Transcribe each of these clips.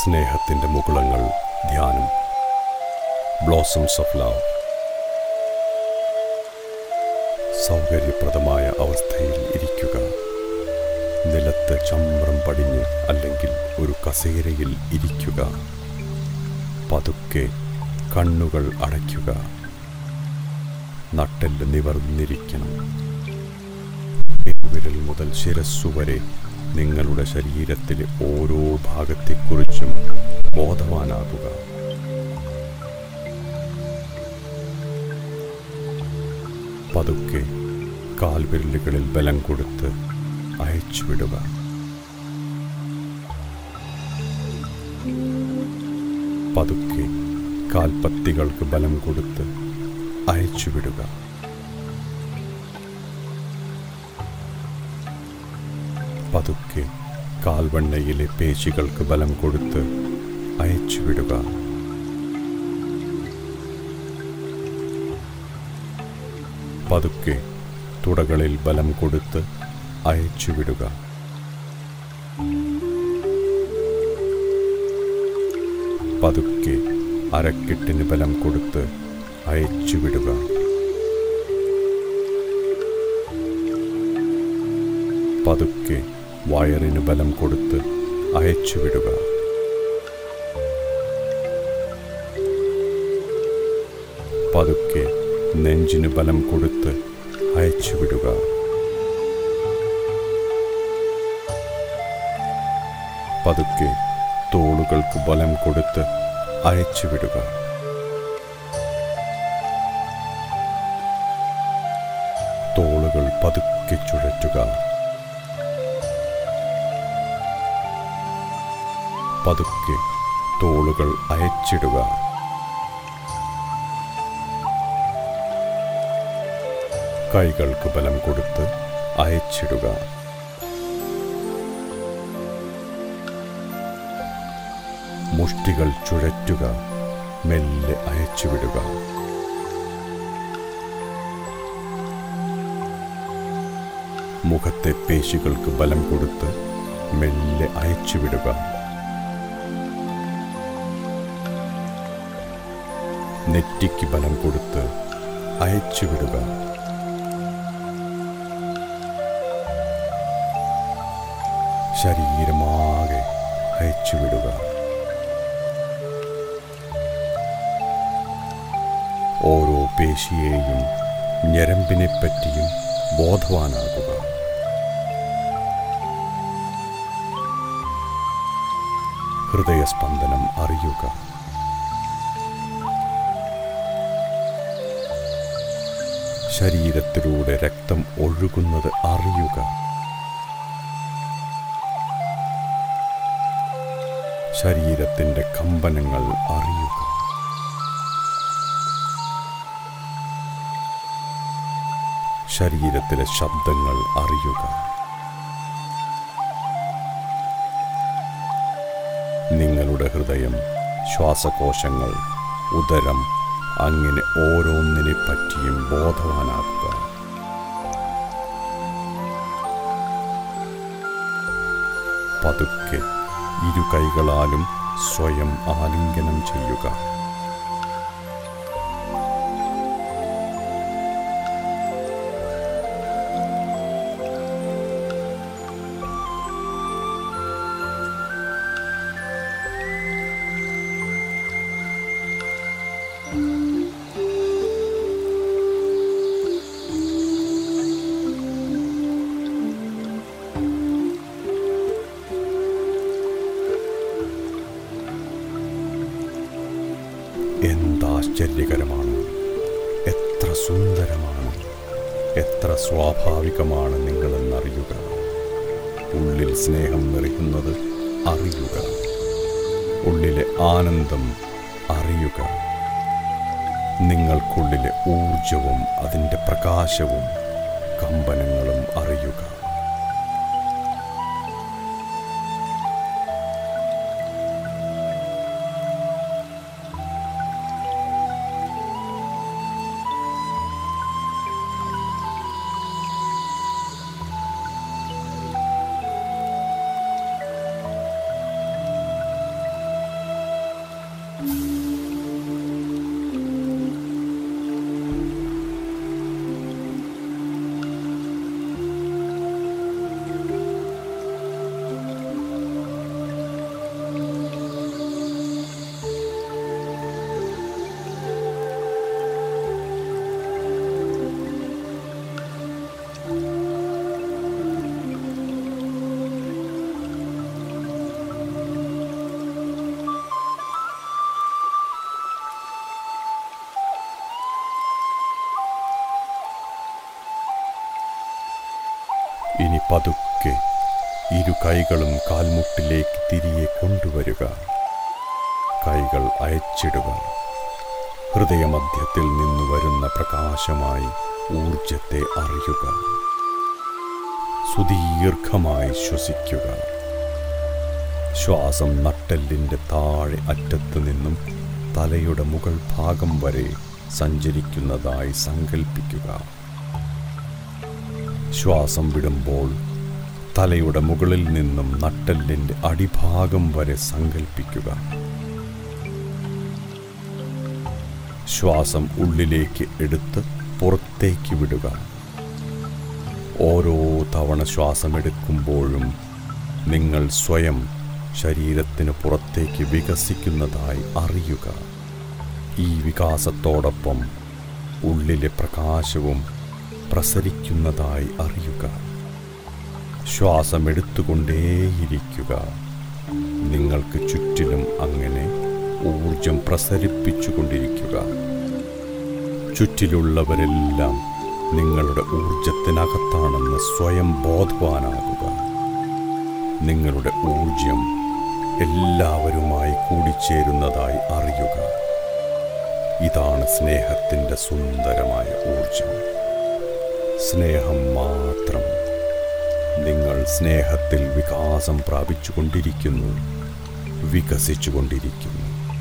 സ്നേഹത്തിൻ്റെ മുകുളങ്ങൾ ധ്യാനം blossoms of love സൗകര്യപ്രദമായ അവസ്ഥയിൽ ഇരിക്കുക നിലത്ത് ചമ്രം പടിഞ്ഞ് അല്ലെങ്കിൽ ഒരു കസേരയിൽ ഇരിക്കുക പതുക്കെ കണ്ണുകൾ അടയ്ക്കുക നട്ടെല്ല് നിവർന്നിരിക്കണം പെരുവിരൽ മുതൽ ശിരസ്സു വരെ നിങ്ങളുടെ ശരീരത്തിലെ ഓരോ ഭാഗത്തെക്കുറിച്ചും ബോധവാനാകുക പതുക്കെ കാൽവിരലുകളിൽ ബലം കൊടുത്ത് അയച്ചുവിടുക പതുക്കെ കാൽപ്പത്തികൾക്ക് ബലം കൊടുത്ത് അയച്ചുവിടുക പതുക്കെ കാൽവണ്ണയിലെ പേശികൾക്ക് ബലം കൊടുത്ത് അയച്ചുവിടുക പതുക്കെ തുടകളിൽ ബലം കൊടുത്ത് അയച്ചുവിടുക പതുക്കെ അരക്കെട്ടിന് ബലം കൊടുത്ത് അയച്ചുവിടുക പതുക്കെ വയറിന് ബലം കൊടുത്ത് അയച്ചുവിടുക പതുക്കെ നെഞ്ചിന് ബലം കൊടുത്ത് അയച്ചുവിടുക പതുക്കെ തോളുകൾക്ക് ബലം കൊടുത്ത് അയച്ചുവിടുക തോളുകൾ പതുക്കെ ചുഴറ്റുക പതുക്കെ തോളുകൾ അയച്ചിടുക കൈകൾക്ക് ബലം കൊടുത്ത് അയച്ചിടുക മുഷ്ടികൾ ചുഴറ്റുക മെല്ലെ അയച്ചുവിടുക മുഖത്തെ പേശികൾക്ക് ബലം കൊടുത്ത് മെല്ലെ അയച്ചുവിടുക നെറ്റിക്ക് ബലം കൊടുത്ത് അയച്ചുവിടുക ശരീരമാകെ അയച്ചുവിടുക ഓരോ പേശിയെയും ഞരമ്പിനെ പറ്റിയും ബോധവാനാകുക ഹൃദയസ്പന്ദനം അറിയുക ശരീരത്തിലൂടെ രക്തം ഒഴുകുന്നത് അറിയുക ശരീരത്തിൻ്റെ കമ്പനങ്ങൾ അറിയുക ശരീരത്തിലെ ശബ്ദങ്ങൾ അറിയുക നിങ്ങളുടെ ഹൃദയം ശ്വാസകോശങ്ങൾ ഉദരം അങ്ങനെ ഓരോന്നിനെ പറ്റിയും ബോധവാനാക്കുക പതുക്കെ ഇരു കൈകളാലും സ്വയം ആലിംഗനം ചെയ്യുക എന്താശ്ചര്യകരമാണ് എത്ര സുന്ദരമാണ് എത്ര സ്വാഭാവികമാണ് നിങ്ങളെന്നറിയുക ഉള്ളിൽ സ്നേഹം നിറയുന്നത് അറിയുക ഉള്ളിലെ ആനന്ദം അറിയുക നിങ്ങൾക്കുള്ളിലെ ഊർജവും അതിൻ്റെ പ്രകാശവും കമ്പനങ്ങളും അറിയുക ഇനി പതുക്കെ ഇരു കൈകളും കാൽമുട്ടിലേക്ക് തിരികെ കൊണ്ടുവരിക കൈകൾ അയച്ചിടുക ഹൃദയമധ്യത്തിൽ നിന്ന് വരുന്ന പ്രകാശമായി ഊർജത്തെ അറിയുക സുദീർഘമായി ശ്വസിക്കുക ശ്വാസം നട്ടെല്ലിൻ്റെ താഴെ അറ്റത്തു നിന്നും തലയുടെ മുകൾ ഭാഗം വരെ സഞ്ചരിക്കുന്നതായി സങ്കൽപ്പിക്കുക ശ്വാസം വിടുമ്പോൾ തലയുടെ മുകളിൽ നിന്നും നട്ടെല്ലിൻ്റെ അടിഭാഗം വരെ സങ്കൽപ്പിക്കുക ശ്വാസം ഉള്ളിലേക്ക് എടുത്ത് പുറത്തേക്ക് വിടുക ഓരോ തവണ ശ്വാസമെടുക്കുമ്പോഴും നിങ്ങൾ സ്വയം ശരീരത്തിന് പുറത്തേക്ക് വികസിക്കുന്നതായി അറിയുക ഈ വികാസത്തോടൊപ്പം ഉള്ളിലെ പ്രകാശവും പ്രസരിക്കുന്നതായി അറിയുക ശ്വാസമെടുത്തുകൊണ്ടേയിരിക്കുക നിങ്ങൾക്ക് ചുറ്റിലും അങ്ങനെ ഊർജം പ്രസരിപ്പിച്ചുകൊണ്ടിരിക്കുക ചുറ്റിലുള്ളവരെല്ലാം നിങ്ങളുടെ ഊർജത്തിനകത്താണെന്ന് സ്വയം ബോധവാനാകുക നിങ്ങളുടെ ഊർജം എല്ലാവരുമായി കൂടിച്ചേരുന്നതായി അറിയുക ഇതാണ് സ്നേഹത്തിൻ്റെ സുന്ദരമായ ഊർജം സ്നേഹം മാത്രം നിങ്ങൾ സ്നേഹത്തിൽ വികാസം പ്രാപിച്ചുകൊണ്ടിരിക്കുന്നു വികസിച്ചുകൊണ്ടിരിക്കുന്നു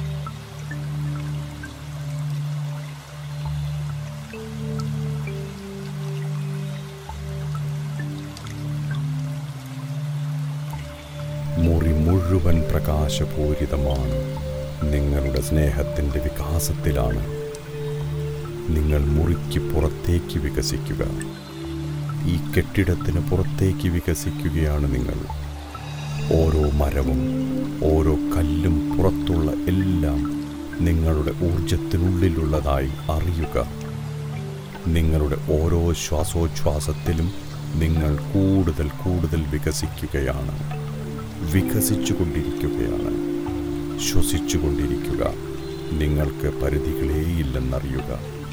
മുറി മുഴുവൻ പ്രകാശപൂരിതമാണ് നിങ്ങളുടെ സ്നേഹത്തിൻ്റെ വികാസത്തിലാണ് നിങ്ങൾ മുറിക്ക് പുറത്തേക്ക് വികസിക്കുക ഈ കെട്ടിടത്തിന് പുറത്തേക്ക് വികസിക്കുകയാണ് നിങ്ങൾ ഓരോ മരവും ഓരോ കല്ലും പുറത്തുള്ള എല്ലാം നിങ്ങളുടെ ഊർജത്തിനുള്ളിലുള്ളതായി അറിയുക നിങ്ങളുടെ ഓരോ ശ്വാസോച്ഛ്വാസത്തിലും നിങ്ങൾ കൂടുതൽ കൂടുതൽ വികസിക്കുകയാണ് വികസിച്ചുകൊണ്ടിരിക്കുകയാണ് ശ്വസിച്ചുകൊണ്ടിരിക്കുക നിങ്ങൾക്ക് പരിധികളേയില്ലെന്നറിയുക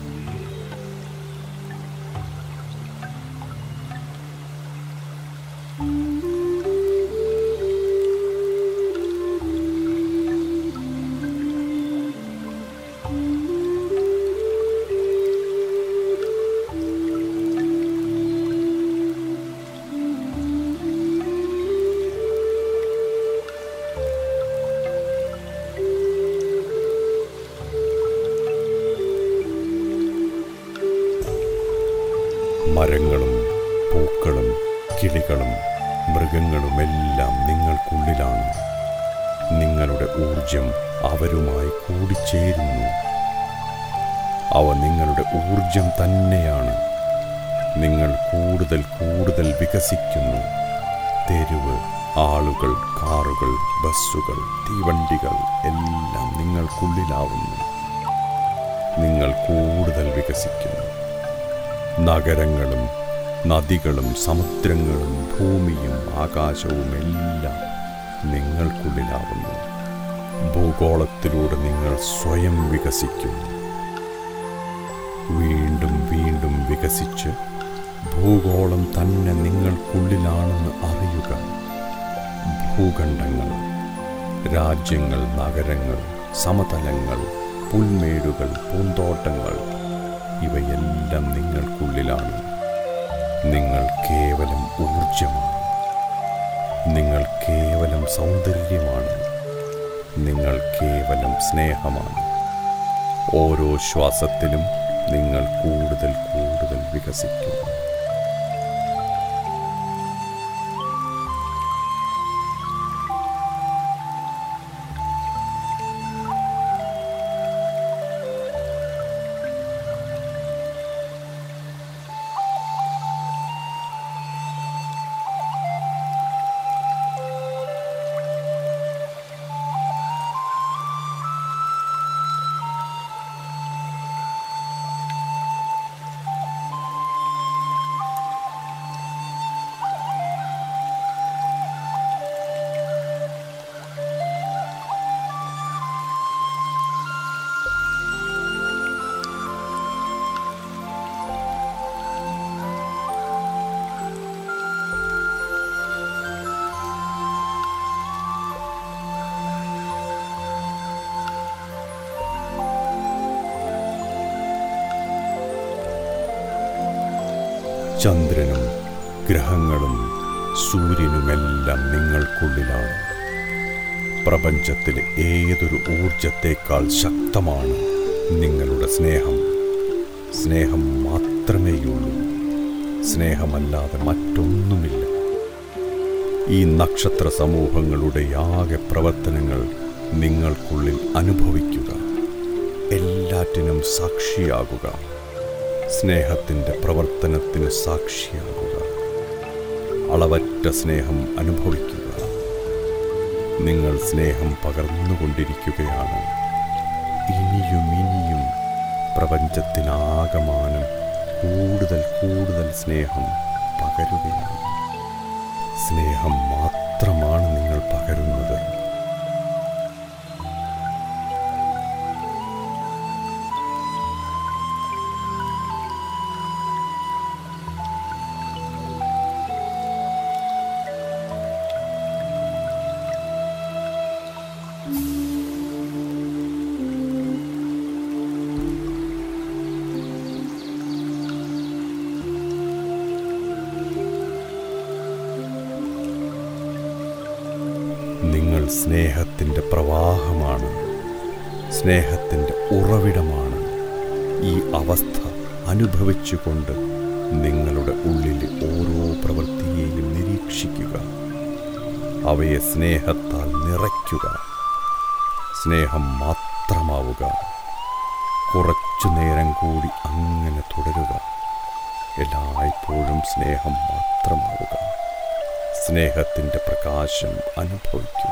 മരങ്ങളും പൂക്കളും കിളികളും മൃഗങ്ങളുമെല്ലാം നിങ്ങൾക്കുള്ളിലാണ് നിങ്ങളുടെ ഊർജം അവരുമായി കൂടിച്ചേരുന്നു അവ നിങ്ങളുടെ ഊർജം തന്നെയാണ് നിങ്ങൾ കൂടുതൽ കൂടുതൽ വികസിക്കുന്നു തെരുവ് ആളുകൾ കാറുകൾ ബസ്സുകൾ തീവണ്ടികൾ എല്ലാം നിങ്ങൾക്കുള്ളിലാവുന്നു നിങ്ങൾ കൂടുതൽ വികസിക്കുന്നു നഗരങ്ങളും നദികളും സമുദ്രങ്ങളും ഭൂമിയും ആകാശവും എല്ലാം നിങ്ങൾക്കുള്ളിലാവുന്നു ഭൂഗോളത്തിലൂടെ നിങ്ങൾ സ്വയം വികസിക്കുന്നു വീണ്ടും വീണ്ടും വികസിച്ച് ഭൂഗോളം തന്നെ നിങ്ങൾക്കുള്ളിലാണെന്ന് അറിയുക ഭൂഖണ്ഡങ്ങൾ രാജ്യങ്ങൾ നഗരങ്ങൾ സമതലങ്ങൾ പുൽമേടുകൾ പൂന്തോട്ടങ്ങൾ ഇവയെല്ലാം നിങ്ങൾക്കുള്ളിലാണ് നിങ്ങൾ കേവലം ഊർജമാണ് നിങ്ങൾ കേവലം സൗന്ദര്യമാണ് നിങ്ങൾ കേവലം സ്നേഹമാണ് ഓരോ ശ്വാസത്തിലും നിങ്ങൾ കൂടുതൽ കൂടുതൽ വികസിക്കുന്നു ചന്ദ്രനും ഗ്രഹങ്ങളും സൂര്യനുമെല്ലാം നിങ്ങൾക്കുള്ളിലാണ് പ്രപഞ്ചത്തിലെ ഏതൊരു ഊർജത്തേക്കാൾ ശക്തമാണ് നിങ്ങളുടെ സ്നേഹം സ്നേഹം മാത്രമേയുള്ളൂ സ്നേഹമല്ലാതെ മറ്റൊന്നുമില്ല ഈ നക്ഷത്ര സമൂഹങ്ങളുടെ ആകെ പ്രവർത്തനങ്ങൾ നിങ്ങൾക്കുള്ളിൽ അനുഭവിക്കുക എല്ലാറ്റിനും സാക്ഷിയാകുക സ്നേഹത്തിൻ്റെ പ്രവർത്തനത്തിന് സാക്ഷിയാകുക അളവറ്റ സ്നേഹം അനുഭവിക്കുക നിങ്ങൾ സ്നേഹം പകർന്നുകൊണ്ടിരിക്കുകയാണ് ഇനിയും ഇനിയും പ്രപഞ്ചത്തിനാകമാനം കൂടുതൽ കൂടുതൽ സ്നേഹം പകരുകയാണ് സ്നേഹം മാത്രമാണ് നിങ്ങൾ പകരുന്നത് നിങ്ങൾ സ്നേഹത്തിൻ്റെ പ്രവാഹമാണ് സ്നേഹത്തിൻ്റെ ഉറവിടമാണ് ഈ അവസ്ഥ അനുഭവിച്ചുകൊണ്ട് നിങ്ങളുടെ ഉള്ളിലെ ഓരോ പ്രവൃത്തിയെയും നിരീക്ഷിക്കുക അവയെ സ്നേഹത്താൽ നിറയ്ക്കുക സ്നേഹം മാത്രമാവുക കുറച്ചു നേരം കൂടി അങ്ങനെ തുടരുക എല്ലായ്പ്പോഴും സ്നേഹം മാത്രമാവുക സ്നേഹത്തിൻ്റെ പ്രകാശം അനുഭവിക്കുക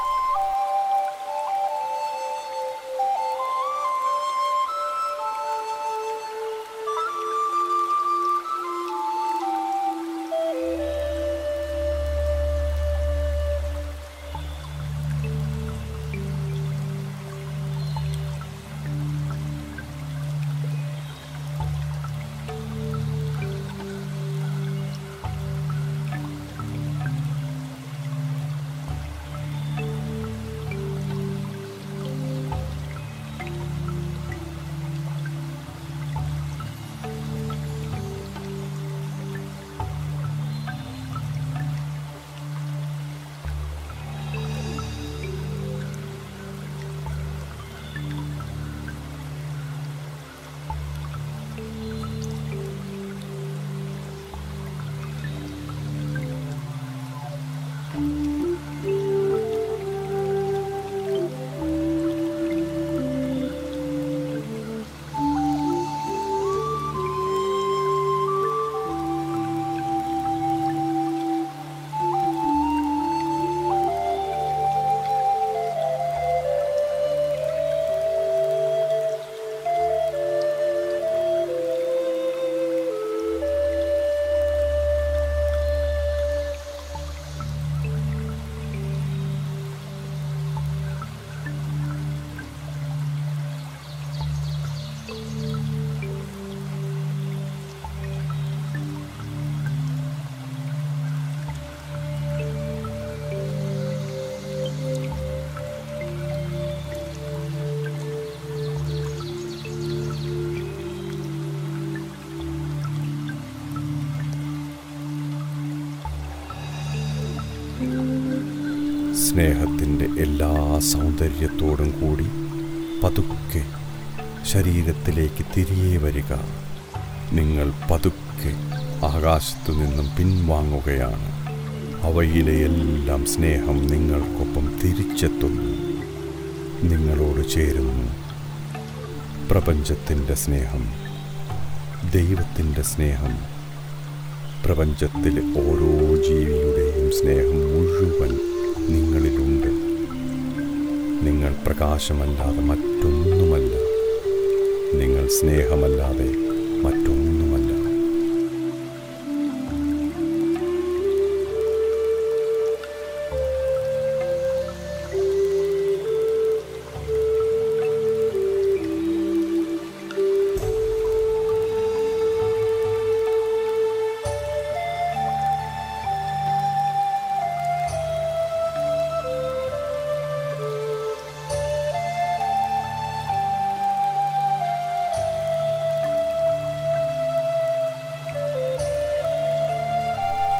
സ്നേഹത്തിൻ്റെ എല്ലാ സൗന്ദര്യത്തോടും കൂടി പതുക്കെ ശരീരത്തിലേക്ക് തിരികെ വരിക നിങ്ങൾ പതുക്കെ ആകാശത്തു നിന്നും പിൻവാങ്ങുകയാണ് അവയിലെ എല്ലാം സ്നേഹം നിങ്ങൾക്കൊപ്പം തിരിച്ചെത്തുന്നു നിങ്ങളോട് ചേരുന്നു പ്രപഞ്ചത്തിൻ്റെ സ്നേഹം ദൈവത്തിൻ്റെ സ്നേഹം പ്രപഞ്ചത്തിലെ ഓരോ ജീവിയുടെയും സ്നേഹം മുഴുവൻ നിങ്ങളിലുണ്ട് നിങ്ങൾ പ്രകാശമല്ലാതെ മറ്റൊന്നുമല്ല നിങ്ങൾ സ്നേഹമല്ലാതെ മറ്റൊന്നുമല്ല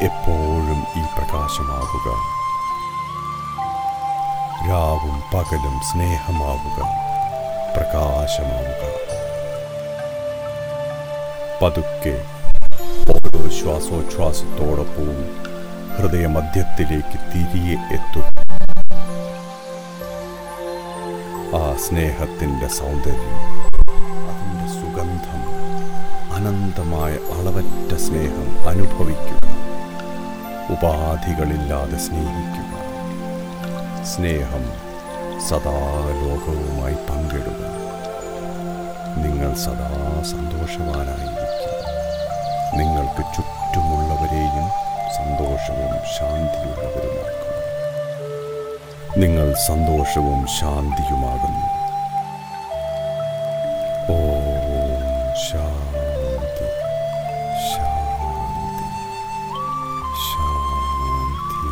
എപ്പോഴും ഈ പ്രകാശമാവുക രാവും പകലും സ്നേഹമാവുക പ്രകാശമാവുക പതുക്കെ ഓരോ ശ്വാസോച്ഛ്വാസത്തോടൊപ്പവും ഹൃദയമധ്യത്തിലേക്ക് തിരികെ എത്തുക ആ സ്നേഹത്തിൻ്റെ സൗന്ദര്യം അതിൻ്റെ സുഗന്ധം അനന്തമായ അളവറ്റ സ്നേഹം അനുഭവിക്കുക ഉപാധികളില്ലാതെ സ്നേഹിക്കുക സ്നേഹം സദാ ലോകവുമായി പങ്കിടുക നിങ്ങൾ സദാ സന്തോഷവാനായിരിക്കും നിങ്ങൾക്ക് ചുറ്റുമുള്ളവരെയും സന്തോഷവും ശാന്തിയുള്ളവരുമാക്കും നിങ്ങൾ സന്തോഷവും ശാന്തിയുമാകുന്നു ഓം ശാന്തി ശാന്തി ശാന്തി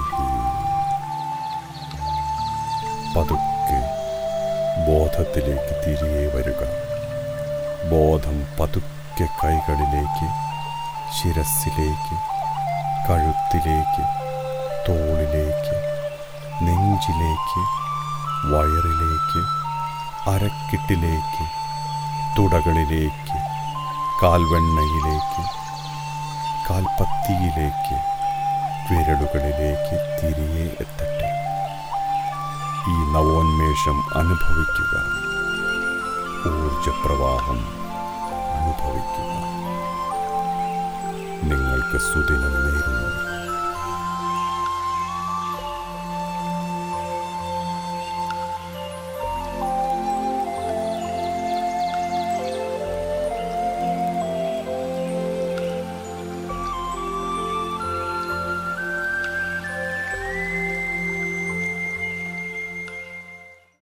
പതുക്കെ ബോധത്തിലേക്ക് തിരികെ വരിക ബോധം പതുക്കെ കൈകളിലേക്ക് ശിരസിലേക്ക് കഴുത്തിലേക്ക് തോളിലേക്ക് നെഞ്ചിലേക്ക് വയറിലേക്ക് അരക്കിട്ടിലേക്ക് തുടകളിലേക്ക് കാൽവെണ്ണയിലേക്ക് കാൽപ്പത്തിയിലേക്ക് വിരലുകളിലേക്ക് തിരികെ എത്തട്ടെ ഈ നവോന്മേഷം അനുഭവിക്കുക ഊർജപ്രവാഹം അനുഭവിക്കുക നിങ്ങൾക്ക് സുദിനം നേരുന്നു